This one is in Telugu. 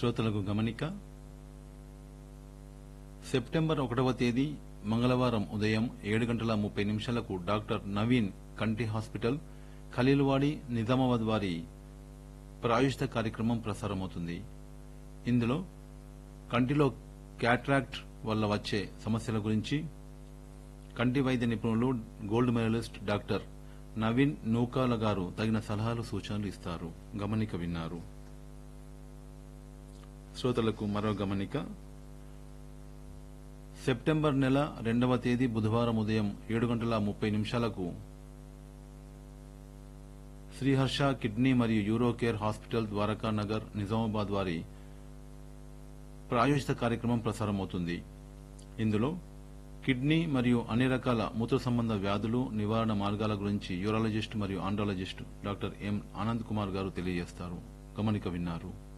శ్రోతలకు గమనిక సెప్టెంబర్ ఒకటవ తేదీ మంగళవారం ఉదయం ఏడు గంటల ముప్పై నిమిషాలకు డాక్టర్ నవీన్ కంటి హాస్పిటల్ ఖలీల్వాడి నిజామాబాద్ వారి ప్రాయుష్ట కార్యక్రమం ప్రసారమవుతుంది ఇందులో కంటిలో క్యాట్రాక్ట్ వల్ల వచ్చే సమస్యల గురించి కంటి వైద్య నిపుణులు gold medallist doctor Naveen Nookala garu తగిన సలహాలు సూచనలు ఇస్తారు గమనిక విన్నారు శ్రోతలకు మరో గమనిక సెప్టెంబర్ నెల రెండవ తేదీ బుధవారం ఉదయం ఏడు గంటల ముప్పై నిమిషాలకు శ్రీహర్ష కిడ్నీ మరియు uro care hospital Dwaraka Nagar Nizamabad వారి ప్రాయోజిత కార్యక్రమం ప్రసారమవుతుంది ఇందులో కిడ్నీ మరియు అన్ని రకాల మూత్ర సంబంధ వ్యాధులు నివారణ మార్గాల గురించి యూరాలజిస్ట్ మరియు andrologist doctor M Anand Kumar garu తెలియజేస్తారు గమనిక విన్నారు